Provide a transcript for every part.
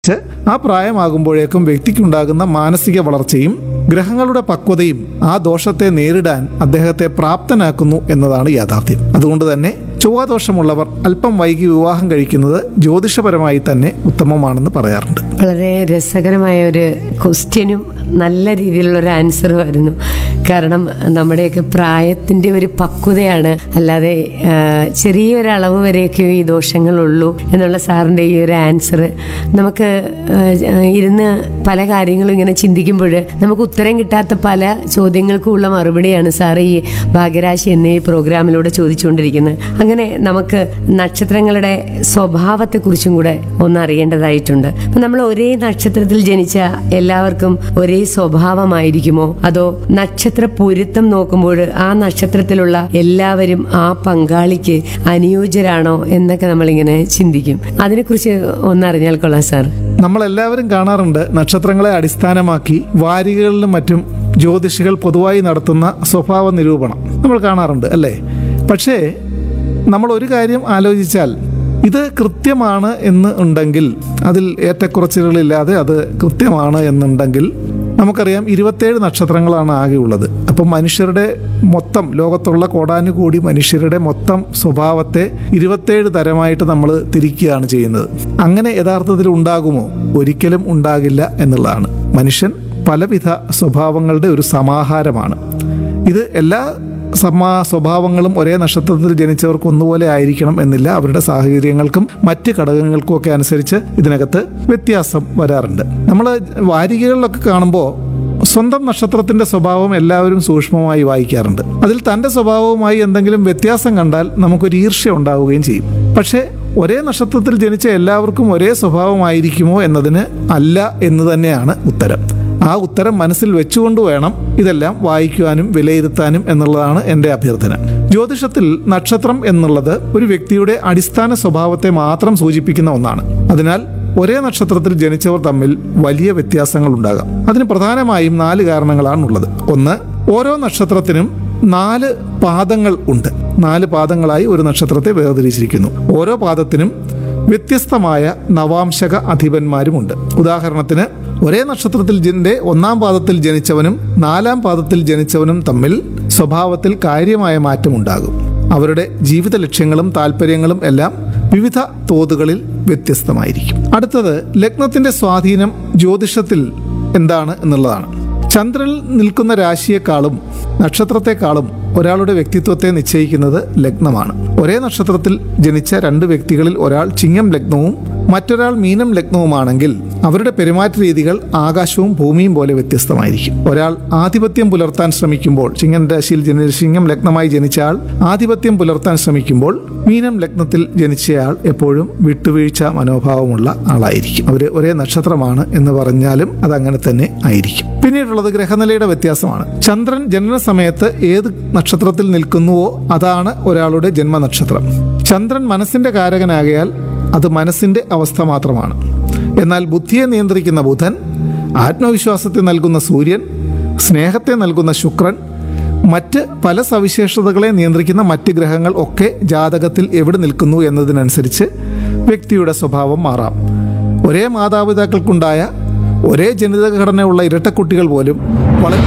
ച്ച് ആ പ്രായമാകുമ്പോഴേക്കും വ്യക്തിക്കുണ്ടാകുന്ന മാനസിക വളർച്ചയും ഗ്രഹങ്ങളുടെ പക്വതയും ആ ദോഷത്തെ നേരിടാൻ അദ്ദേഹത്തെ പ്രാപ്തനാക്കുന്നു എന്നതാണ് യാഥാർത്ഥ്യം അതുകൊണ്ട് തന്നെ ചൊവ്വാദോഷമുള്ളവർ അല്പം വൈകി വിവാഹം കഴിക്കുന്നത് ജ്യോതിഷപരമായി തന്നെ ഉത്തമമാണെന്ന് പറയാറുണ്ട് വളരെ രസകരമായ ഒരു ക്വസ്റ്റ്യനും നല്ല രീതിയിലുള്ള ഒരു ആൻസറും ആയിരുന്നു കാരണം നമ്മുടെയൊക്കെ പ്രായത്തിൻ്റെ ഒരു പക്വതയാണ് അല്ലാതെ ആ, ചെറിയൊരളവ് വരെയൊക്കെ ഈ ദോഷങ്ങളുള്ളൂ എന്നുള്ള സാറിൻ്റെ ഈ ഒരു ആൻസർ നമുക്ക് ആ, ഇരുന്ന് പല കാര്യങ്ങളും ഇങ്ങനെ ചിന്തിക്കുമ്പോൾ നമുക്ക് ഉത്തരം കിട്ടാത്ത പല ചോദ്യങ്ങൾക്കും ഉള്ള മറുപടിയാണ് സാർ ഈ ഭാഗ്യരാശി എന്ന ഈ പ്രോഗ്രാമിലൂടെ ചോദിച്ചുകൊണ്ടിരിക്കുന്നത് അങ്ങനെ നമുക്ക് നക്ഷത്രങ്ങളുടെ സ്വഭാവത്തെക്കുറിച്ചും കൂടെ ഒന്ന് അറിയേണ്ടതായിട്ടുണ്ട് അപ്പൊ നമ്മൾ ഒരേ നക്ഷത്രത്തിൽ ജനിച്ച എല്ലാവർക്കും ഒരേ സ്വഭാവമായിരിക്കുമോ അതോ നക്ഷത്ര പൊരുത്തം നോക്കുമ്പോൾ ആ നക്ഷത്രത്തിലുള്ള എല്ലാവരും ആ പങ്കാളിക്ക് അനുയോജ്യരാണോ എന്നൊക്കെ നമ്മളിങ്ങനെ ചിന്തിക്കും അതിനെക്കുറിച്ച് ഒന്നറിഞ്ഞാൽ കൊള്ളാം സാർ നമ്മളെല്ലാവരും കാണാറുണ്ട് നക്ഷത്രങ്ങളെ അടിസ്ഥാനമാക്കി വാരികകളിലും മറ്റും ജ്യോതിഷികൾ പൊതുവായി നടത്തുന്ന സ്വഭാവ നിരൂപണം നമ്മൾ കാണാറുണ്ട് അല്ലേ പക്ഷേ നമ്മൾ ഒരു കാര്യം ആലോചിച്ചാൽ ഇത് കൃത്യമാണ് എന്ന് ഉണ്ടെങ്കിൽ അതിൽ ഏറ്റക്കുറച്ചിലുകളില്ലാതെ അത് കൃത്യമാണ് എന്നുണ്ടെങ്കിൽ നമുക്കറിയാം ഇരുപത്തേഴ് നക്ഷത്രങ്ങളാണ് ആകെ ഉള്ളത് അപ്പം മനുഷ്യരുടെ മൊത്തം ലോകത്തുള്ള കോടാനുകൂടി മനുഷ്യരുടെ മൊത്തം സ്വഭാവത്തെ ഇരുപത്തേഴ് തരമായിട്ട് നമ്മൾ തിരിക്കുകയാണ് ചെയ്യുന്നത് അങ്ങനെ യഥാർത്ഥത്തിൽ ഉണ്ടാകുമോ ഒരിക്കലും ഉണ്ടാകില്ല എന്നുള്ളതാണ് മനുഷ്യൻ പലവിധ സ്വഭാവങ്ങളുടെ ഒരു സമാഹാരമാണ് ഇത് എല്ലാ സമാ സ്വഭാവങ്ങളും ഒരേ നക്ഷത്രത്തിൽ ജനിച്ചവർക്ക് ഒന്നുപോലെ ആയിരിക്കണം എന്നില്ല അവരുടെ സാഹചര്യങ്ങൾക്കും മറ്റ് ഘടകങ്ങൾക്കും ഒക്കെ അനുസരിച്ച് ഇതിനകത്ത് വ്യത്യാസം വരാറുണ്ട് നമ്മൾ വാരികകളിലൊക്കെ കാണുമ്പോൾ സ്വന്തം നക്ഷത്രത്തിന്റെ സ്വഭാവം എല്ലാവരും സൂക്ഷ്മമായി വായിക്കാറുണ്ട് അതിൽ തന്റെ സ്വഭാവവുമായി എന്തെങ്കിലും വ്യത്യാസം കണ്ടാൽ നമുക്കൊരു ഈർഷ്യ ഉണ്ടാവുകയും ചെയ്യും പക്ഷേ ഒരേ നക്ഷത്രത്തിൽ ജനിച്ച എല്ലാവർക്കും ഒരേ സ്വഭാവമായിരിക്കുമോ എന്നതിന് അല്ല എന്ന് തന്നെയാണ് ഉത്തരം ആ ഉത്തരം മനസ്സിൽ വെച്ചുകൊണ്ട് വേണം ഇതെല്ലാം വായിക്കുവാനും വിലയിരുത്താനും എന്നുള്ളതാണ് എൻ്റെ അഭ്യർത്ഥന ജ്യോതിഷത്തിൽ നക്ഷത്രം എന്നുള്ളത് ഒരു വ്യക്തിയുടെ അടിസ്ഥാന സ്വഭാവത്തെ മാത്രം സൂചിപ്പിക്കുന്ന ഒന്നാണ് അതിനാൽ ഒരേ നക്ഷത്രത്തിൽ ജനിച്ചവർ തമ്മിൽ വലിയ വ്യത്യാസങ്ങൾ ഉണ്ടാകാം അതിന് പ്രധാനമായും നാല് കാരണങ്ങളാണുള്ളത് ഒന്ന് ഓരോ നക്ഷത്രത്തിനും നാല് പാദങ്ങൾ ഉണ്ട് നാല് പാദങ്ങളായി ഒരു നക്ഷത്രത്തെ വേർതിരിച്ചിരിക്കുന്നു ഓരോ പാദത്തിനും വ്യത്യസ്തമായ നവാംശക അധിപന്മാരുമുണ്ട് ഉദാഹരണത്തിന് ഒരേ നക്ഷത്രത്തിൽ ജന്റെ ഒന്നാം പാദത്തിൽ ജനിച്ചവനും നാലാം പാദത്തിൽ ജനിച്ചവനും തമ്മിൽ സ്വഭാവത്തിൽ കാര്യമായ മാറ്റമുണ്ടാകും അവരുടെ ജീവിത ലക്ഷ്യങ്ങളും താല്പര്യങ്ങളും എല്ലാം വിവിധ തോതുകളിൽ വ്യത്യസ്തമായിരിക്കും അടുത്തത് ലഗ്നത്തിന്റെ സ്വാധീനം ജ്യോതിഷത്തിൽ എന്താണ് എന്നുള്ളതാണ് ചന്ദ്രനിൽ നിൽക്കുന്ന രാശിയെക്കാളും നക്ഷത്രത്തെക്കാളും ഒരാളുടെ വ്യക്തിത്വത്തെ നിശ്ചയിക്കുന്നത് ലഗ്നമാണ് ഒരേ നക്ഷത്രത്തിൽ ജനിച്ച രണ്ട് വ്യക്തികളിൽ ഒരാൾ ചിങ്ങം ലഗ്നവും മറ്റൊരാൾ മീനം ലഗ്നവുമാണെങ്കിൽ അവരുടെ പെരുമാറ്റ രീതികൾ ആകാശവും ഭൂമിയും പോലെ വ്യത്യസ്തമായിരിക്കും ഒരാൾ ആധിപത്യം പുലർത്താൻ ശ്രമിക്കുമ്പോൾ ചിങ്ങൻ രാശിയിൽ ജനി ചിങ്ങം ലഗ്നമായി ജനിച്ച ആൾ ആധിപത്യം പുലർത്താൻ ശ്രമിക്കുമ്പോൾ മീനം ലഗ്നത്തിൽ ജനിച്ചയാൾ എപ്പോഴും വിട്ടുവീഴ്ച മനോഭാവമുള്ള ആളായിരിക്കും അവർ ഒരേ നക്ഷത്രമാണ് എന്ന് പറഞ്ഞാലും അത് അങ്ങനെ തന്നെ ആയിരിക്കും പിന്നീടുള്ളത് ഗ്രഹനിലയുടെ വ്യത്യാസമാണ് ചന്ദ്രൻ ജനന സമയത്ത് ഏത് നക്ഷത്രത്തിൽ നിൽക്കുന്നുവോ അതാണ് ഒരാളുടെ ജന്മനക്ഷത്രം ചന്ദ്രൻ മനസ്സിന്റെ കാരകനാകയാൽ അത് മനസ്സിന്റെ അവസ്ഥ മാത്രമാണ് എന്നാൽ ബുദ്ധിയെ നിയന്ത്രിക്കുന്ന ബുധൻ ആത്മവിശ്വാസത്തെ നൽകുന്ന സൂര്യൻ സ്നേഹത്തെ നൽകുന്ന ശുക്രൻ മറ്റ് പല സവിശേഷതകളെ നിയന്ത്രിക്കുന്ന മറ്റ് ഗ്രഹങ്ങൾ ഒക്കെ ജാതകത്തിൽ എവിടെ നിൽക്കുന്നു എന്നതിനനുസരിച്ച് വ്യക്തിയുടെ സ്വഭാവം മാറാം ഒരേ മാതാപിതാക്കൾക്കുണ്ടായ ഒരേ ജനിതഘടനയുള്ള ഇരട്ടക്കുട്ടികൾ പോലും വളരെ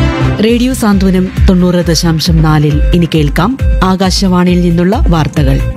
റേഡിയോ സാന്ത്വനം തൊണ്ണൂറ് ദശാംശം നാലിൽ ഇനി കേൾക്കാം ആകാശവാണിയിൽ നിന്നുള്ള വാർത്തകൾ